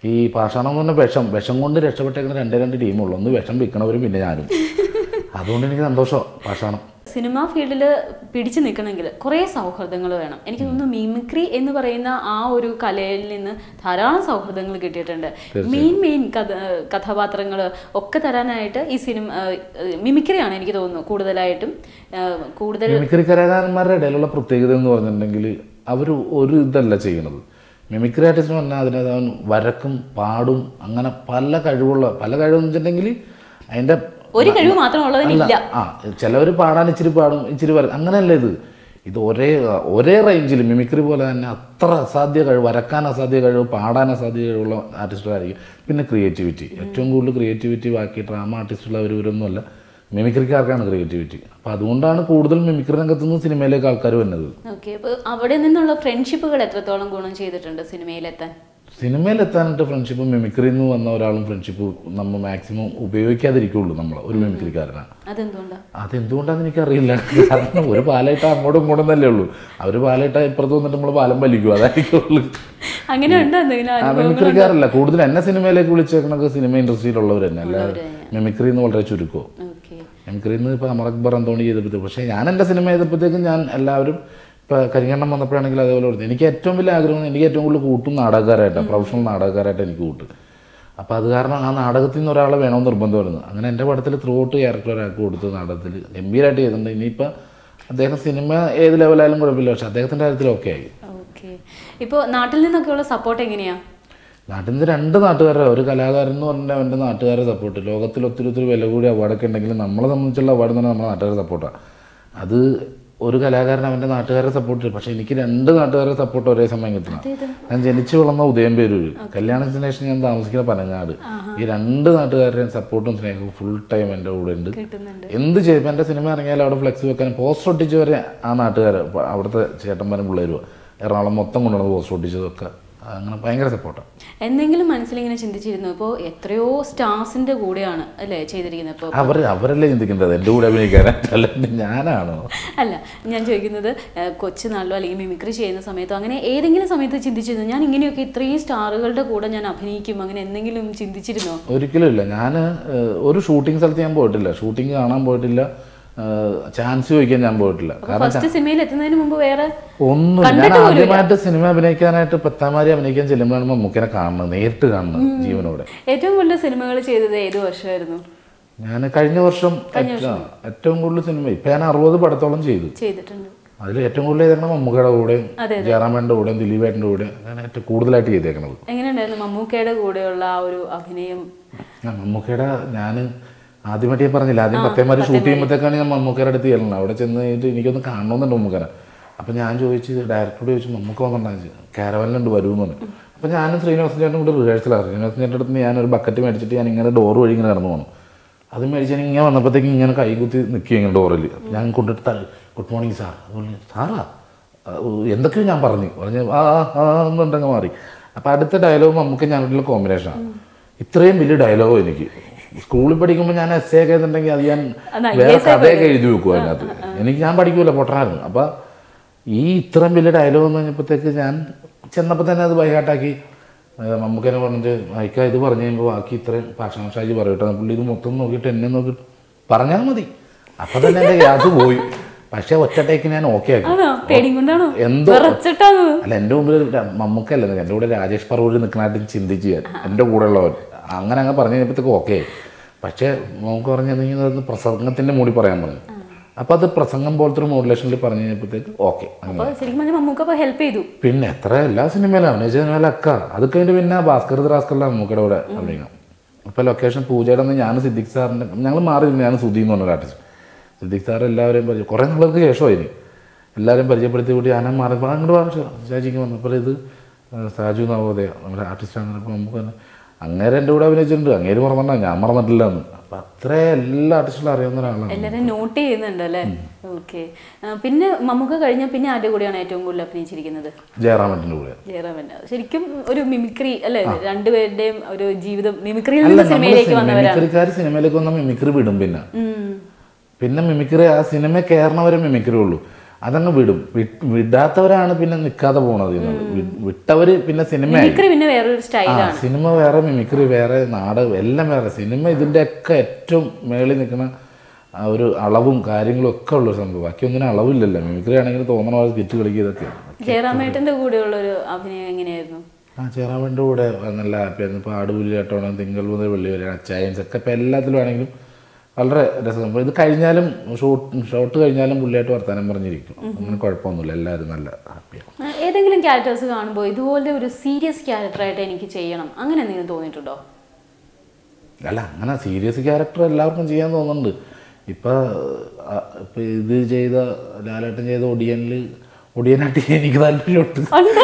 ഈ പാഷാണം എന്ന് പറഞ്ഞ വിഷം വിഷം കൊണ്ട് രക്ഷപ്പെട്ടേക്കുന്ന രണ്ടേ രണ്ട് ടീമുള്ളൂ ഒന്ന് വിഷം വിൽക്കണവരും പിന്നെ ഞാനും അതുകൊണ്ട് എനിക്ക് സന്തോഷം പാഷാണം സിനിമാ ഫീൽഡിൽ പിടിച്ചു നിൽക്കണമെങ്കിൽ കുറേ സൗഹൃദങ്ങൾ വേണം എനിക്ക് തോന്നുന്നു മിമിക്രി എന്ന് പറയുന്ന ആ ഒരു കലയിൽ നിന്ന് ധാരാളം സൗഹൃദങ്ങൾ കിട്ടിയിട്ടുണ്ട് മെയിൻ മെയിൻ കഥ കഥാപാത്രങ്ങൾ ഒക്കെ തരാനായിട്ട് ഈ സിനിമ മിമിക്രിയാണ് എനിക്ക് തോന്നുന്നു കൂടുതലായിട്ടും ആ, കൂടുതൽ മിമിക്രി കലാകാരന്മാരുടെ ഇടയിലുള്ള പ്രത്യേകത എന്ന് പറഞ്ഞിട്ടുണ്ടെങ്കിൽ അവർ ഒരു ഇതല്ല ചെയ്യണത് മിമിക്രി ആർട്ടിസ്റ്റ് എന്ന് പറഞ്ഞാൽ അതിനകത്ത് അവൻ വരക്കും പാടും അങ്ങനെ പല കഴിവുള്ള പല കഴിവെന്ന് വെച്ചിട്ടുണ്ടെങ്കിൽ അതിൻ്റെ ഒരു കഴിവ് മാത്രമുള്ളതിനില്ല അല്ല ആ ചിലവർ പാടാൻ ഇച്ചിരി പാടും ഇച്ചിരി വര അങ്ങനെയല്ല ഇത് ഇത് ഒരേ ഒരേ റേഞ്ചിൽ മിമിക്രി പോലെ തന്നെ അത്ര അസാധ്യ കഴിവ് വരക്കാൻ അസാധ്യ കഴിവ് പാടാൻ അസാധ്യ കഴിവുള്ള ആർട്ടിസ്റ്റുകളായിരിക്കും പിന്നെ ക്രിയേറ്റിവിറ്റി ഏറ്റവും കൂടുതൽ ക്രിയേറ്റിവിറ്റി ബാക്കി ഡ്രാമ ആർട്ടിസ്റ്റുള്ളവർ ഇവരൊന്നുമല്ല മിമിക്രിക്കാർക്കാണ് ക്രിയേറ്റിവിറ്റി അപ്പം അതുകൊണ്ടാണ് കൂടുതൽ മിമിക്രി രംഗത്ത് നിന്ന് സിനിമയിലേക്ക് ആൾക്കാർ വരുന്നത് ഓക്കെ അപ്പോൾ അവിടെ നിന്നുള്ള ഫ്രണ്ട്ഷിപ്പുകൾ എത്രത്തോളം ഗുണം ചെയ്തിട്ടുണ്ട് സിനിമയിലെത്താൻ സിനിമയിലെത്താനായിട്ട് ഫ്രണ്ട്ഷിപ്പ് മിമിക്രിയിൽ നിന്ന് വന്ന ഒരാളും ഫ്രണ്ട്ഷിപ്പ് നമ്മൾ മാക്സിമം ഉപയോഗിക്കാതിരിക്കുള്ളൂ നമ്മൾ ഒരു മിമിക്രിക്കാരനാണ് അതെന്തുകൊണ്ടാണ് അതെന്തുകൊണ്ടാന്ന് എനിക്കറിയില്ല കാരണം ഒരു പാലായിട്ട് അങ്ങോട്ടും ഇങ്ങോട്ടും തന്നെ ഉള്ളൂ അവർ പാലായിട്ട് ഇപ്പുറത്ത് വന്നിട്ട് നമ്മൾ പാലം വലിക്കും അതായിരിക്കുള്ളൂ അങ്ങനെ ഉണ്ടോ എന്തെങ്കിലും ആ അനുഭവം മിമിക്രിക്കാരല്ല കൂടുതൽ എന്നെ സിനിമയിലേക്ക് വിളിച്ചേക്കണത് സിനിമ ഇൻഡസ്ട്രിയിലുള്ളവർ തന്നെ അല്ല മിമിക്രി എന്ന് വളരെ ചുരുക്കോ ഓക്കെ മിമിക്രിയിൽ നിന്ന് ഇപ്പോൾ അമർ അക്ബർ അന്തോണി ചെയ്തപ്പോഴത്തേക്ക് പക്ഷേ ഞാൻ എൻ്റെ സിനിമ ചെയ്തപ്പോഴത്തേക്കും ഞാൻ എല്ലാവരും ഇപ്പോൾ കരിങ്കണ്ണം വന്നപ്പോഴാണെങ്കിൽ അതേപോലെ കൊടുത്തു എനിക്ക് ഏറ്റവും വലിയ ആഗ്രഹം എനിക്ക് ഏറ്റവും കൂടുതൽ കൂട്ടും നാടകക്കാരായിട്ടാണ് പ്രൊഫഷണൽ നാടകക്കാരായിട്ട് എനിക്ക് കൂട്ട് അപ്പോൾ അത് കാരണം ആ നാടകത്തിൽ നിന്ന് ഒരാളെ വേണമെന്ന് നിർബന്ധം വരുന്നു അങ്ങനെ എൻ്റെ പടത്തിൽ ത്രൂ ഔട്ട് ക്യാരക്ടർ ഒരാൾക്ക് കൊടുത്ത് നാടകത്തിൽ ഗംഭീരമായിട്ട് ചെയ്തിട്ടുണ്ട് ഇനിയിപ്പോൾ അദ്ദേഹം സിനിമ ഏത് ലെവലായാലും കുഴപ്പമില്ല പക്ഷേ അദ്ദേഹത്തിൻ്റെ കാര്യത്തിൽ ഓക്കെ ആയി ഓക്കെ ഇപ്പോൾ നാട്ടിൽ നിന്നൊക്കെയുള്ള സപ്പോർട്ട് എങ്ങനെയാ നാട്ടിൽ നിന്ന് രണ്ട് നാട്ടുകാരെ ഒരു കലാകാരൻ എന്ന് പറഞ്ഞാൽ അവൻ്റെ നാട്ടുകാരെ സപ്പോർട്ട് ലോകത്തിൽ ഒത്തിരി ഒത്തിരി വില കൂടിയ അവാർഡൊക്കെ ഉണ്ടെങ്കിൽ നമ്മളെ സംബന്ധിച്ചുള്ള അവാർഡ് എന്ന് പറഞ്ഞാൽ നമ്മുടെ നാട്ടുകാരെ സപ്പോർട്ടാണ് അത് ഒരു കലാകാരൻ അവൻ്റെ നാട്ടുകാരെ സപ്പോർട്ട് ചെയ്യും പക്ഷേ എനിക്ക് രണ്ട് നാട്ടുകാരെ സപ്പോർട്ട് ഒരേ സമയം കിട്ടണം ഞാൻ ജനിച്ചു വളർന്ന ഉദയംപേരൂർ കല്യാണത്തിന് ശേഷം ഞാൻ താമസിക്കുന്ന പനങ്ങാട് ഈ രണ്ട് നാട്ടുകാരുടെയും സപ്പോർട്ടും സ്നേഹവും ഫുൾ ടൈം എൻ്റെ കൂടെ ഉണ്ട് കിട്ടുന്നുണ്ട് എന്ത് ചെയ്യും എൻ്റെ സിനിമ ഇറങ്ങിയാലും അവിടെ ഫ്ലെക്സ് വെക്കാൻ പോസ്റ്റർ ഒട്ടിച്ച് വരെ ആ നാട്ടുകാർ അവിടുത്തെ ചേട്ടന്മാരും പിള്ളേരും എറണാകുളം മൊത്തം കൊണ്ടുവന്ന് പോസ്റ്റർ ഒട്ടിച്ചതൊക്കെ അങ്ങനെ ഭയങ്കര സപ്പോർട്ടാണ് എന്തെങ്കിലും മനസ്സിലിങ്ങനെ ചിന്തിച്ചിരുന്നു ഇപ്പോൾ എത്രയോ സ്റ്റാർസിന്റെ കൂടെയാണ് അല്ലേ ചെയ്തിരിക്കുന്നത് ഇപ്പോൾ അവർ അവരല്ലേ ചിന്തിക്കേണ്ടത് എൻ്റെ കൂടെ അഭിനയിക്കാനായിട്ട് അല്ലാണ്ട് ഞാനാണോ അല്ല ഞാൻ ചോദിക്കുന്നത് ഏഹ്, കൊച്ചുനാളിലോ അല്ലെങ്കിൽ മിമിക്രി ചെയ്യുന്ന സമയത്തോ അങ്ങനെ ഏതെങ്കിലും സമയത്ത് ചിന്തിച്ചിരുന്നു ഞാൻ ഇങ്ങനെയൊക്കെ ഇത്രയും സ്റ്റാറുകളുടെ കൂടെ ഞാൻ അഭിനയിക്കും അങ്ങനെ എന്തെങ്കിലും ചിന്തിച്ചിരുന്നോ ഒരിക്കലും ഇല്ല ഞാൻ ഒരു ഷൂട്ടിംഗ് സ്ഥലത്ത് ഞാൻ പോയിട്ടില്ല ഷൂട്ടിംഗ് കാണാൻ പോയിട്ടില്ല ചാൻസ് ചോദിക്കാൻ ഞാൻ പോയിട്ടില്ല കാരണം ഫസ്റ്റ് സിനിമയിൽ എത്തുന്നതിന് മുമ്പ് വേറെ ഒന്നും ഞാൻ ആദ്യമായിട്ട് സിനിമ അഭിനയിക്കാനായിട്ട് പത്താമാരി അഭിനയിക്കാൻ ചെല്ലുമ്പോഴാണ് മമ്മൂക്കനെ കാണുന്നത് നേരിട്ട് കാണുന്നത് ജീവനോടെ ഏറ്റവും കൂടുതൽ സിനിമകൾ ചെയ്തത് ഏത് വർഷമായിരുന്നു ഞാൻ കഴിഞ്ഞ വർഷം ഏറ്റവും- ഏറ്റവും കൂടുതൽ സിനിമ ഇപ്പം ഞാൻ അറുപത് പടത്തോളം ചെയ്തു ചെയ്തിട്ടുണ്ട് അതിൽ ഏറ്റവും കൂടുതൽ ചെയ്തേക്കണം മമ്മൂക്കയുടെ കൂടെയും ജയറാമേൻ്റെ കൂടെയും ദിലീപേട്ടൻ്റെ കൂടെയും അങ്ങനെ ഏറ്റവും കൂടുതലായിട്ട് ചെയ്തേക്കണത് എങ്ങനെയുണ്ടായിരുന്നു മമ്മൂക്കയുടെ കൂടെയുള്ള ആ ഒരു അഭിനയം ആ, മമ്മൂക്കയുടെ ഞാൻ ആദ്യമായിട്ട് ഞാൻ പറഞ്ഞില്ല ആദ്യം പത്തേമാര് ഷൂട്ട് ചെയ്യുമ്പോഴത്തേക്കാണ് ഞാൻ മമ്മൂക്കയുടെ അടുത്ത് ചെല്ലണം അവിടെ ചെന്ന് കഴിഞ്ഞിട്ട് എനിക്കൊന്ന് കാണണമെന്നുണ്ട് മമ്മൂക്കനെ അപ്പം ഞാൻ ചോദിച്ചു ഡയറക്ടറോട് ചോദിച്ചു മമ്മൂക്ക വന്നിട്ടുണ്ടായി കാരവലിനുണ്ട് വരുമെന്ന് പറഞ്ഞു അപ്പം ഞാനും ശ്രീനിവാസൻ ചേട്ടനും കൂടെ റിഹേഴ്സലാണ് ശ്രീനിവാസൻ ചേട്ടൻ്റെ അടുത്ത് ഞാൻ ഒരു ബക്കറ്റ് മേടിച്ചിട്ട് ഞാൻ ഇങ്ങനെ ഡോർ വഴി ഇങ്ങനെ കടന്നു പോകണം അത് മേടിച്ച് ഞാൻ ഇങ്ങനെ വന്നപ്പോഴത്തേക്ക് ഇങ്ങനെ കൈ കുത്തി നിൽക്കുക ഇങ്ങനെ ഡോറിൽ ഞാൻ കൊണ്ടിട്ട് ഗുഡ് മോർണിംഗ് സാർ അതുപോലെ സാറാ ആ, ഓ, എന്തൊക്കെയോ ഞാൻ പറഞ്ഞു പറഞ്ഞു ആ ആ, ആ എന്നുണ്ടെങ്കിൽ മാറി അപ്പം അടുത്ത ഡയലോഗ് നമുക്ക് ഞാനുള്ള കോമ്പിനേഷനാണ് ഇത്രയും വലിയ ഡയലോഗോ എനിക്ക് സ്കൂളിൽ പഠിക്കുമ്പോൾ ഞാൻ എസ് എ ഒക്കെ എന്നുണ്ടെങ്കിൽ അത് ഞാൻ അതാ, വേറെ കഥയൊക്കെ എഴുതി വെക്കും അതിനകത്ത് എനിക്ക് ഞാൻ പഠിക്കൂല പൊട്ടനായിരുന്നു അപ്പം ഈ ഇത്രയും വലിയ ഡയലോഗ് എന്ന് കഴിഞ്ഞപ്പോഴത്തേക്ക് ഞാൻ ചെന്നപ്പോൾ തന്നെ അത് ബൈഹാട്ടാക്കി നമുക്കെന്നെ പറഞ്ഞിട്ട് അയക്ക ഇത് പറഞ്ഞു കഴിയുമ്പോൾ ബാക്കി ഇത്രയും ഭാഷണ ഷാജി പറയട്ടെ പുള്ളി ഇത് മൊത്തം നോക്കിയിട്ട് എന്നെ നോക്കിയിട്ട് പറഞ്ഞാൽ മതി അപ്പം തന്നെ എൻ്റെ ഗ്യാസ് പോയി പക്ഷേ ഒറ്റ ടേക്ക് ഞാൻ ഓക്കെ ആക്കി ആണോ പേടിയും കൊണ്ടാണോ എന്തോ വിറച്ചിട്ടാണ് അല്ല എൻ്റെ മുമ്പിൽ ര- മമ്മൂക്കല്ല എൻ്റെ കൂടെ രാജേഷ് പറവൂർ നിൽക്കണായിട്ട് ചിന്തിച്ച് ഞാൻ എൻ്റെ കൂടെ ഉള്ളവൻ അങ്ങനെ അങ്ങ് പറഞ്ഞു കഴിഞ്ഞപ്പോഴത്തേക്ക് ഓക്കെ പക്ഷേ നമുക്ക് പറഞ്ഞു നീ പ്രസംഗത്തിൻ്റെ മൂടി പറയാൻ പറഞ്ഞു അപ്പോൾ അത് പ്രസംഗം പോലത്തെ ഒരു മോഡുലേഷനിൽ പറഞ്ഞു കഴിഞ്ഞപ്പോഴത്തേക്ക് ഓക്കെ അപ്പൊ ശരിക്കും പറഞ്ഞാൽ മമ്മൂക്ക അപ്പൊ ഹെൽപ്പ് ചെയ്തു പിന്നെ എത്ര എല്ലാ സിനിമയിലും അഭിനയിച്ച സിനിമയിലൊക്കെ അത് കഴിഞ്ഞിട്ട് പിന്നെ ഭാസ്കർ റാസ്കറിലെ മമ്മൂക്കയുടെ കൂടെ അഭിനയിക്കണം ഇപ്പോൾ ലൊക്കേഷൻ പൂജയുടെ അന്ന് ഞാൻ സിദ്ദിഖ് സാറിൻ്റെ ഞങ്ങൾ മാറി ഞാൻ സുധി എന്ന് പറഞ്ഞ ആർട്ടിസ്റ്റ് സിദ്ദിഖ് സാർ എല്ലാവരെയും പരിചയം കുറേ നാളുകൾക്ക് ശേഷമായി എല്ലാവരെയും പരിചയപ്പെടുത്തി കൂടി ഞാൻ മാറി അപ്പോൾ അങ്ങോട്ട് പറഞ്ഞു ചേച്ചിക്ക് വന്നപ്പോൾ ഇത് ആ, സാജു നവോദയ നമ്മുടെ ആർട്ടിസ്റ്റ് അങ്ങനെ ഇപ്പോൾ നമുക്ക് തന്നെ അങ്ങേരെ എൻ്റെ കൂടെ അഭിനയിച്ചിട്ടുണ്ട് അങ്ങേര് മറന്നിട്ടാ ഞാൻ മറന്നിട്ടില്ല എന്ന് അപ്പം അത്രേ എല്ലാ ആർട്ടിസ്റ്റുകളും അറിയാവുന്ന ഒരാളാണ് എല്ലാരും നോട്ട് ചെയ്യുന്നുണ്ട് അല്ലേ ഓക്കെ പിന്നെ മമ്മൂക്ക കഴിഞ്ഞാൽ പിന്നെ ആരുടെ കൂടെയാണ് ഏറ്റവും കൂടുതൽ അഭിനയിച്ചിരിക്കുന്നത് ജയറാമേട്ടൻ്റെ കൂടെ ജയറാമൻ ശരിക്കും ഒരു മിമിക്രി അല്ലേ രണ്ടുപേരുടെയും ഒരു ജീവിതം മിമിക്രിയിൽ നിന്ന് സിനിമയിലേക്ക് വന്നവരാണ് മിമിക്രിക്കാർ സിനിമയിലേക്ക് വന്ന മിമിക്രി വിടും പിന്നെ ഉം. പിന്നെ മിമിക്രി ആ സിനിമ കയറണവരെ മിമിക്രി ഉള്ളൂ അതങ്ങ് വിടും വിട്ട് വിടാത്തവരാണ് പിന്നെ നിൽക്കാതെ പോണത് ഇതിനകത്ത്. വി- വിട്ടവര് പിന്നെ സിനിമയായി മിമിക്രി പിന്നെ വേറൊരു ആ സ്റ്റൈലാണ് സിനിമ വേറെ മിമിക്രി വേറെ നാടകം എല്ലാം വേറെ സിനിമ ഇതിൻ്റെ ഒക്കെ ഏറ്റവും മേളിൽ നിൽക്കുന്ന ആ ഒരു അളവും കാര്യങ്ങളും ഒക്കെ ഉള്ള സംഭവം ബാക്കി ഒന്നിനും അളവില്ലല്ലോ മിമിക്രി ആണെങ്കിൽ തോന്നണ പോലെ തെറ്റ് കളിക്കുക ഇതൊക്കെ ജയറാമേട്ടന്റെ കൂടെയുള്ള ഒരു അഭിനയം എങ്ങനെയായിരുന്നു ആ ചേറാവൻ്റെ കൂടെ നല്ല ഹാപ്പിയായിരുന്നു ഇപ്പോൾ ആടുപുലിയാട്ടോണം തിങ്കൾ മുതൽ വെള്ളി വരെ അച്ചായൻസ് ഒക്കെ ഇപ്പോൾ എല്ലാത്തിലും ആണെങ്കിലും വളരെ രസം ഇത് കഴിഞ്ഞാലും ഷൂട്ട് ഷോട്ട് കഴിഞ്ഞാലും പുള്ളിയായിട്ട് വർത്താനം പറഞ്ഞിരിക്കും അങ്ങനെ കുഴപ്പമൊന്നുമില്ല എല്ലാവരും നല്ല ഹാപ്പിയാണ് ആ, ഏതെങ്കിലും ക്യാരക്ടേഴ്സ് കാണുമ്പോൾ ഇതുപോലെ ഒരു സീരിയസ് ക്യാരക്ടറായിട്ട് എനിക്ക് ചെയ്യണം അങ്ങനെ എന്തെങ്കിലും തോന്നിയിട്ടുണ്ടോ അല്ല അങ്ങനെ സീരിയസ് ക്യാരക്ടർ എല്ലാവർക്കും ചെയ്യാൻ തോന്നുന്നുണ്ട് ഇപ്പം ഇപ്പം ഇത് ചെയ്ത ലാലേട്ടൻ ചെയ്ത ഒടിയനിൽ ഒടിയനായിട്ട് എനിക്ക് താല്പര്യമുണ്ട്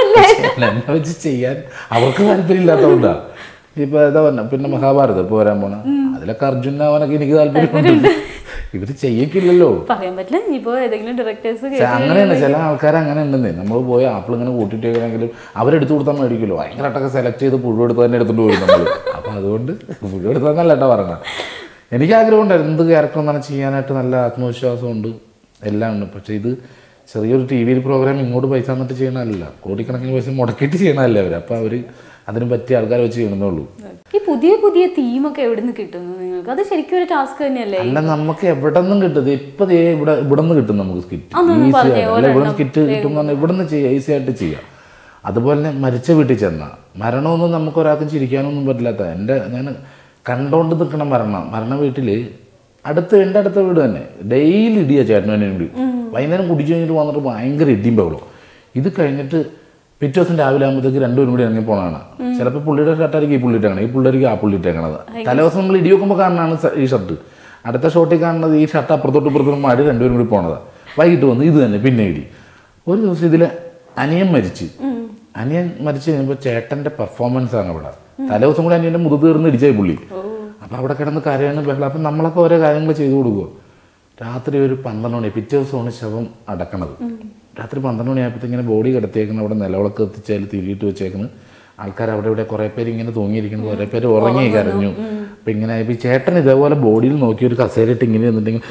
എന്നെ വെച്ച് ചെയ്യാൻ അവർക്ക് താല്പര്യമില്ലാത്തതുകൊണ്ടാണ് ഇപ്പൊ ഏതാ പറഞ്ഞ പിന്നെ മഹാഭാരതം ഇപ്പൊ വരാൻ പോണ അതിലൊക്കെ അർജുനാവാനൊക്കെ എനിക്ക് താല്പര്യമുണ്ട് ഇവര് ചെയ്യിക്കില്ലല്ലോ പറയാൻ പറ്റില്ല ഇനിയിപ്പോ ഏതെങ്കിലും ഡയറക്ടേഴ്സ് പക്ഷെ അങ്ങനെയാണ് ചില ആൾക്കാർ അങ്ങനെ ഉണ്ടെന്നേ നമ്മൾ പോയി ആപ്പിൾ ഇങ്ങനെ കൂട്ടിയിട്ടേക്കണമെങ്കിലും അവരെടുത്ത് കൊടുത്താൽ മേടിക്കുമല്ലോ ഭയങ്കരമായിട്ടൊക്കെ സെലക്ട് ചെയ്ത് പുഴു എടുത്ത് തന്നെ എടുത്തുകൊണ്ട് വരും നമ്മൾ അപ്പം അതുകൊണ്ട് പുഴു എടുത്താന്നല്ല കേട്ടോ പറഞ്ഞത് എനിക്ക് ആഗ്രഹമുണ്ടായിരുന്നു എന്ത് ക്യാരക്ടർ എന്നാണ് ചെയ്യാനായിട്ട് നല്ല ആത്മവിശ്വാസമുണ്ട് എല്ലാം ഉണ്ട് പക്ഷേ ഇത് ചെറിയൊരു ടി വിയിൽ പ്രോഗ്രാം ഇങ്ങോട്ട് പൈസ തന്നിട്ട് ചെയ്യണമല്ല കോടിക്കണക്കിന് പൈസ മുടക്കിയിട്ട് ചെയ്യണമല്ലേ അവർ അപ്പോൾ അവർ അതിന് പറ്റിയ ആൾക്കാരെ വെച്ച് ചെയ്യണമെന്നേ ഉള്ളൂ ഈ പുതിയ പുതിയ തീമൊക്കെ എവിടെ നിന്ന് കിട്ടുന്നു നിങ്ങൾക്ക് അത് ശരിക്കും ഒരു ടാസ്ക് തന്നെയല്ലേ അല്ല നമുക്ക് എവിടെ നിന്നും കിട്ടും ഇപ്പൊ ദേ ഇവിടെ ഇവിടെ നിന്ന് കിട്ടും നമുക്ക് സ്കിറ്റ് അതൊന്ന് ഈസി പറഞ്ഞേ, ആയിട്ട് അല്ല ഇവിടെ നിന്ന് സ്കിറ്റ് കിട്ടും പറഞ്ഞാൽ ഇവിടെ നിന്ന് ചെയ്യാം ഈസി ആയിട്ട് ചെയ്യാം അതുപോലെ തന്നെ മരിച്ച വീട്ടിൽ ചെന്ന മരണമൊന്നും നമുക്ക് ഒരാൾക്കും ചിരിക്കാനൊന്നും പറ്റില്ലാത്ത എൻ്റെ ഞാൻ കണ്ടോണ്ട് നിൽക്കണ മരണം മരണ വീട്ടിൽ അടുത്ത് എൻ്റെ അടുത്ത വീട് തന്നെ ഡെയിലി ഇടിയാ ചേട്ടനും എന്നെ കൂടി വൈകുന്നേരം കുടിച്ചു കഴിഞ്ഞിട്ട് വന്നിട്ട് ഭയങ്കര ഇടിയും ബഹളം ഇത് കഴിഞ്ഞിട്ട് പിറ്റേ ദിവസം രാവിലെ ആകുമ്പോഴത്തേക്ക് രണ്ടുപേരും കൂടി ഇറങ്ങി പോണതാണ് ചിലപ്പോൾ പുള്ളിയുടെ ഷർട്ടായിരിക്കും ഈ പുള്ളി ഇട്ടേക്കണത് ഈ പുള്ളിക്ക് ആ പുള്ളി ഇട്ടേക്കണത് തലേദിവസം നമ്മൾ ഇടി വെക്കുമ്പോൾ കാണുന്നതാണ് സ- ഈ ഷർട്ട് അടുത്ത ഷോട്ടിൽ കാണുന്നത് ഈ ഷർട്ട് അപ്പുറത്തോട്ട് ഇപ്പുറത്തോട്ടും മാടി രണ്ടുപേരും കൂടി പോണതാണ് വൈകിട്ട് വന്ന് ഇത് തന്നെ പിന്നെ ഇടി ഒരു ദിവസം ഇതിൽ അനിയൻ മരിച്ച് അനിയൻ മരിച്ചു കഴിഞ്ഞപ്പോൾ ചേട്ടൻ്റെ പെർഫോമൻസ് ആണ് അവിടെ തലേദിവസം കൂടി അനിയൻ്റെ മുതുക് തീർന്ന് ഇടിച്ചായി പുള്ളി അപ്പോൾ അവിടെ കിടന്ന് കരയാണ് ബഹളം അപ്പം നമ്മളപ്പോൾ ഓരോ കാര്യങ്ങൾ ചെയ്തു കൊടുക്കുക രാത്രി ഒരു പന്ത്രണ്ട് മണി പിറ്റേ ദിവസമാണ് ശവം അടക്കണത് രാത്രി പന്ത്രണ്ട് മണിയായപ്പോഴത്തെ ഇങ്ങനെ ബോഡി കിടത്തിയേക്കുന്നത് അവിടെ നിലവിളക്ക് എത്തിച്ചാൽ തിരിയിട്ട് വെച്ചേക്കുന്നത് ആൾക്കാർ അവിടെ ഇവിടെ കുറേ പേര് ഇങ്ങനെ തൂങ്ങിയിരിക്കുന്നു കുറേ പേര് ഉറങ്ങി കരഞ്ഞു അപ്പം ഇങ്ങനെ ആയപ്പോൾ ഈ ചേട്ടൻ ഇതേപോലെ ബോഡിയിൽ നോക്കി ഒരു കസേരയിട്ട് ഇങ്ങനെ നിന്നിട്ടെങ്കിൽ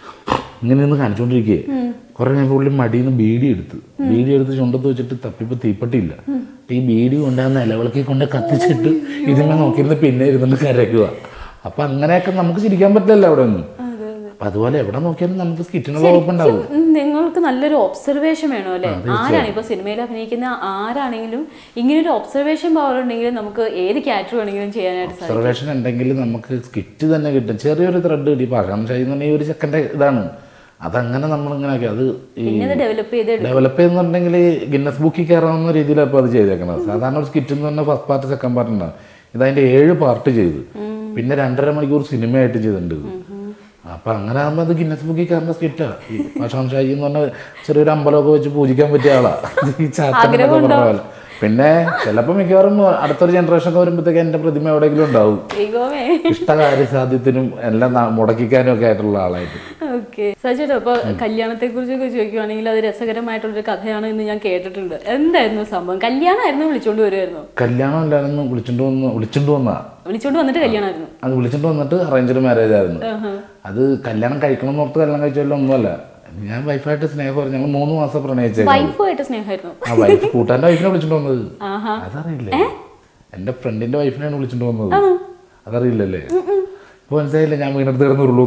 ഇങ്ങനെ നിന്ന് കാണിച്ചുകൊണ്ടിരിക്കുകയെ കുറെ കഴിഞ്ഞപ്പോൾ പുള്ളി മടിയിൽ നിന്ന് ബീഡി എടുത്ത് ബീഡി എടുത്ത് ചുണ്ടത്ത് വെച്ചിട്ട് തപ്പിപ്പോൾ തീപ്പെട്ടില്ല അപ്പൊ ഈ ബീഡി കൊണ്ട് ആ നിലവിളക്കി കൊണ്ട് കത്തിച്ചിട്ട് ഇതിനെ നോക്കിയിരുന്ന് പിന്നെ ഇരുന്നിട്ട് കരയ്ക്കുക അപ്പൊ അങ്ങനെയൊക്കെ നമുക്ക് ചിരിക്കാൻ പറ്റില്ലല്ലോ അവിടെ ഒന്നും അപ്പൊ അതുപോലെ എവിടെ നോക്കിയാലും നമുക്ക് സ്കിറ്റിനുള്ള കുഴപ്പമുണ്ടാവും ഉം, നിങ്ങൾക്ക് നല്ലൊരു ഒബ്സർവേഷൻ വേണം അല്ലേ ആരാണ് ഇപ്പൊ സിനിമയിൽ അഭിനയിക്കുന്ന ആരാണെങ്കിലും ഇങ്ങനെ ഒരു ഒബ്സർവേഷൻ പവർ ഉണ്ടെങ്കിൽ നമുക്ക് ഏത് ക്യാരക്ടർ വേണമെങ്കിലും ചെയ്യാനായിട്ട് സാധിക്കും ഒബ്സർവേഷൻ ഉണ്ടെങ്കിൽ നമുക്ക് സ്കിറ്റ് തന്നെ കിട്ടും ചെറിയൊരു ത്രെഡ് കിട്ടി പാഷാണം ചെയ്യുന്ന ഈ ഒരു ചെക്കൻ്റെ ഇതാണ് അതങ്ങനെ നമ്മളിങ്ങനെ ആക്കി അത് ഈ പിന്നെ അത് ഡെവലപ്പ് ചെയ്ത് ഡെവലപ്പ് ചെയ്യുന്നുണ്ടെങ്കിൽ ഗിന്നസ് ബുക്കിൽ കയറാവുന്ന രീതിയിലാണ് ഇപ്പോൾ അത് ചെയ്തേക്കുന്നത് സാധാരണ ഒരു സ്കിറ്റ് എന്ന് പറഞ്ഞാൽ ഫസ്റ്റ് പാർട്ട് സെക്കൻഡ് പാർട്ട് ഉണ്ടാവും ഇതതിൻ്റെ ഏഴ് പാർട്ട് ചെയ്ത് പിന്നെ രണ്ടര മണിക്കൂർ സിനിമയായിട്ട് ചെയ്തിട്ടുണ്ട് ഇത്. അപ്പൊ അങ്ങനെ ആകുമ്പോൾ അത് ഗിന്നസ് ബുക്കിൽ കയറുന്ന സ്കിറ്റാ ഈ ഭക്ഷണം ഷാജി എന്ന് പറഞ്ഞ ചെറിയൊരു അമ്പലമൊക്കെ വെച്ച് പൂജിക്കാൻ പറ്റിയ ആളാ ഈ ചാത്തനൊക്കെ പറഞ്ഞ പോലെ പിന്നെ ചിലപ്പോൾ മിക്കവാറും അടുത്തൊരു ജനറേഷൻ ഒക്കെ വരുമ്പോഴത്തേക്ക് എൻ്റെ പ്രതിമ എവിടെയെങ്കിലും ഉണ്ടാവും ദൈവമേ ഇഷ്ടകാര്യസാധ്യത്തിനും എല്ലാം ന- മുടക്കിക്കാനും ഒക്കെ ആയിട്ടുള്ള ആളായിട്ട് ഓക്കെ സജിയുടെ അപ്പൊ കല്യാണത്തെ കുറിച്ചൊക്കെ ചോദിക്കുവാണെങ്കിൽ അത് രസകരമായിട്ടുള്ളൊരു കഥയാണ് എന്ന് ഞാൻ കേട്ടിട്ടുണ്ട് എന്തായിരുന്നു സംഭവം കല്യാണമായിരുന്നു വിളിച്ചോണ്ട് വരുമായിരുന്നു കല്യാണം എല്ലാവരും വിളിച്ചിട്ട് വന്ന് വിളിച്ചിട്ട് വന്നാ വിളിച്ചോണ്ട് വന്നിട്ട് കല്യാണമായിരുന്നു അത് വിളിച്ചിട്ട് വന്നിട്ട് അറേഞ്ച്ഡ് മാരേജ് ആയിരുന്നു അത് കല്യാണം കഴിക്കണം എന്ന് ഓർത്ത് കല്യാണം കഴിച്ചല്ലോ ഒന്നുമല്ല ഞാൻ വൈഫായിട്ട് സ്നേഹം ഞങ്ങൾ മൂന്ന് മാസം പ്രണയിച്ചേക്കും വൈഫുമായിട്ട് സ്നേഹമായിരുന്നു ആ വൈഫ് കൂട്ടാൻ്റെ വൈഫിനെ വിളിച്ചിട്ട് വന്നത് ആഹാ അതറിയില്ലേ എന്റെ ഫ്രണ്ടിന്റെ വൈഫിനെയാണ് വിളിച്ചിട്ട് വന്നത് അതറിയില്ലല്ലേ ഇപ്പൊ മനസ്സിലായില്ലേ ഞാൻ വീണെടുത്ത് കിടന്നുള്ളൂ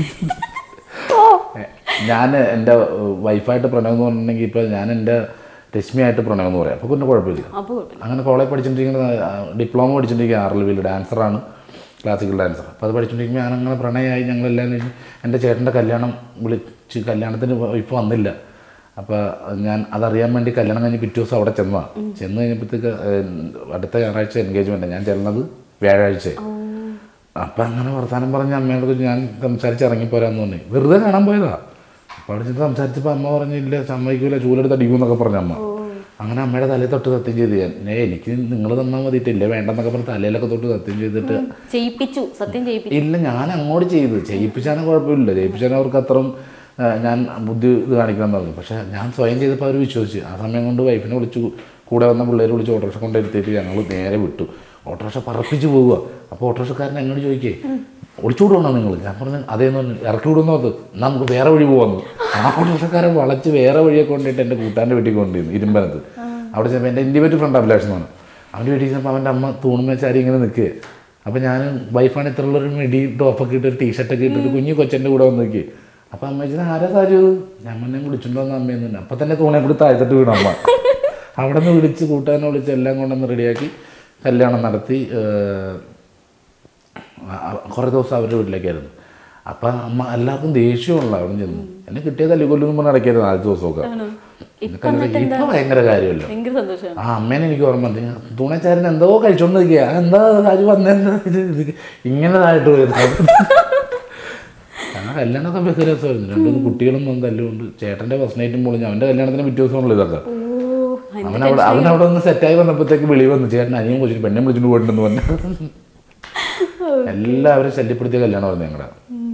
ഞാൻ എൻ്റെ വൈഫായിട്ട് പ്രണയം എന്ന് പറഞ്ഞിട്ടുണ്ടെങ്കിൽ ഇപ്പൊ ഞാൻ എൻ്റെ രശ്മിയായിട്ട് പ്രണയം എന്ന് പറയാം അപ്പൊ പിന്നെ കുഴപ്പമില്ല അപ്പൊ കുഴപ്പമില്ല അങ്ങനെ കോളേജ് പഠിച്ചിട്ടിരിക്കുന്ന ഡിപ്ലോമ പഠിച്ചിട്ടിരിക്കുക ആർ ലെവിൽ ഡാൻസറാണ് ക്ലാസിക്കൽ ഡാൻസർ അപ്പോൾ അത് പഠിച്ചിട്ടിരിക്കുമ്പോൾ ഞാൻ അങ്ങനെ പ്രണയമായി ഞങ്ങളെല്ലാം കഴിഞ്ഞ് എൻ്റെ ചേട്ടൻ്റെ കല്യാണം വിളിച്ച് കല്യാണത്തിന് വൈഫ് വന്നില്ല അപ്പോൾ ഞാൻ അതറിയാൻ വേണ്ടി കല്യാണം കഴിഞ്ഞ് പിറ്റേ ദിവസം അവിടെ ചെന്നതാണ് ചെന്ന് കഴിഞ്ഞപ്പോഴത്തേക്ക് ഏഹ്, അടുത്ത ഞായറാഴ്ച എൻഗേജ്മെൻറ്റ് ഞാൻ ചെല്ലുന്നത് വ്യാഴാഴ്ച അപ്പം അങ്ങനെ വർത്താനം പറഞ്ഞ് അമ്മയോട് ഞാൻ സംസാരിച്ച് ഇറങ്ങിപ്പോരാന്ന് പറഞ്ഞു വെറുതെ കാണാൻ പോയതാ അപ്പോൾ അവിടെ ചെന്ന് സംസാരിച്ചപ്പോൾ അമ്മ പറഞ്ഞില്ല സമ്മതിക്കൂല ചൂലെടുത്ത് അടിക്കുമെന്നൊക്കെ പറഞ്ഞു അമ്മ അങ്ങനെ അമ്മയുടെ തലയിൽ തൊട്ട് സത്യം ചെയ്ത് ഞാൻ ഏ എനിക്ക് നിങ്ങൾ തന്നാൽ മതിയിട്ടില്ല വേണ്ടെന്നൊക്കെ പറഞ്ഞ് തലയിലൊക്കെ തൊട്ട് സത്യം ചെയ്തിട്ട് ചെയ്യിപ്പിച്ചു സത്യം ചെയ്യിപ്പിച്ചു ഇല്ല ഞാൻ അങ്ങോട്ട് ചെയ്തു ചെയ്യിപ്പിച്ചാലും കുഴപ്പമില്ല ചെയ്യിപ്പിച്ചാൽ അവർക്ക് അത്രയും ആ, ഞാൻ ബുദ്ധി ഇത് കാണിക്കണം എന്ന് പറഞ്ഞു പക്ഷേ ഞാൻ സ്വയം ചെയ്തപ്പോൾ അവർ വിശ്വസിച്ചു ആ സമയം കൊണ്ട് വൈഫിനെ വിളിച്ചു കൂടെ വന്ന പിള്ളേർ വിളിച്ച് ഓട്ടോറിക്ഷ കൊണ്ടിരുത്തിയിട്ട് ഞങ്ങൾ നേരെ വിട്ടു ഓട്ടോറിക്ഷ പറപ്പിച്ച് പോവുക അപ്പോൾ ഓട്ടോറിക്ഷക്കാരൻ എന്നോട് ചോദിക്കേ ഒളിച്ചുവിടണോ നിങ്ങൾ ഞാൻ പറഞ്ഞു അതേന്ന് പറഞ്ഞു ഇറക്കി വിടുന്നു അത് എന്നാ നമുക്ക് വേറെ വഴി പോകാമെന്ന് ആ ഓട്ടോക്കാരൻ വളച്ച് വേറെ വഴിയൊക്കെ കൊണ്ടിട്ട് എൻ്റെ കൂട്ടാൻ്റെ വീട്ടിൽ കൊണ്ടുവന്നു ഇരുമ്പനത്ത് അവിടെ ചെന്നപ്പോൾ എൻ്റെ ഇൻറ്റിമേറ്റ് ഫ്രണ്ട് അഭിലാഷ് എന്നാണ് അവൻ്റെ വീട്ടിൽ ചെന്നപ്പോൾ അവൻ്റെ അമ്മ തൂണും വെച്ചാരി ഇങ്ങനെ നിൽക്കുക അപ്പോൾ ഞാൻ വൈഫാണ് ഇത്രയുള്ളൊരു മിടി ടോപ്പൊക്കെ ഇട്ട് ഒരു ടീഷർട്ടൊക്കെ ഇട്ടിട്ട് കുഞ്ഞു കൊച്ചൻ്റെ കൂടെ വന്ന് നിൽക്കുക അപ്പോൾ അമ്മ വെച്ചാൽ ആരാ സാജു ഞാൻ മുന്നേ വിളിച്ചിട്ടുണ്ടോ എന്ന് അമ്മയൊന്നും അപ്പം തന്നെ തൂണെ കൂടി താഴ്ത്തിട്ട് വീണു അമ്മ അവിടെ നിന്ന് വിളിച്ച് കൂട്ടാനെ വിളിച്ച് എല്ലാം കൊണ്ടുവന്ന് റെഡിയാക്കി കല്യാണം നടത്തി ഏഹ്, ആ- ആ- കുറേ ദിവസം അവരുടെ വീട്ടിലേക്കായിരുന്നു അപ്പം അമ്മ എല്ലാവർക്കും ദേഷ്യമുള്ള അവിടെ ചെന്നു എന്നെ കിട്ടിയ തല്ലിക്കൊല്ലും പറഞ്ഞ് നടക്കായിരുന്നു ആദ്യ ദിവസമൊക്കെ ആണോ ഇപ്പൊ ഇപ്പൊ ഭയങ്കര കാര്യമല്ല ഭയങ്കര സന്തോഷമാണ് ആ അമ്മേനെ എനിക്ക് ഓർമ്മ ഉണ്ട് തുണച്ചാരൻ എന്തോ കഴിച്ചോണ്ട് നിൽക്കുക എന്താ രാജു വന്നെന്താ ഇത് ഇത് ഇങ്ങനെതായിട്ട് വരുന്നത് ആ കല്യാണമൊക്കെ ഭയങ്കര രസമായിരുന്നു രണ്ടുമൂന്ന് കുട്ടികളും വന്ന് തല്ലുകൊണ്ട് ചേട്ടൻ്റെ ഫസ്റ്റ് നൈറ്റും പൊളിഞ്ഞു അവൻ്റെ കല്യാണത്തിന് പിറ്റേ ദിവസമാണല്ലോ ഇതൊക്കെ ഓ അവൻ അവിടെ അവൻ അവിടെ ഒന്ന് സെറ്റായി വന്നപ്പോഴത്തേക്ക് വിളി വന്നു ചേട്ടൻ അനിയും കൊച്ചിട്ട് പെണ്ണെ വിളിച്ചിട്ട് പോയിട്ടുണ്ടെന്ന് പറഞ്ഞു എല്ലാവരും ശല്യപ്പെടുത്തിയ കല്യാണമായിരുന്നു ഞങ്ങളുടെ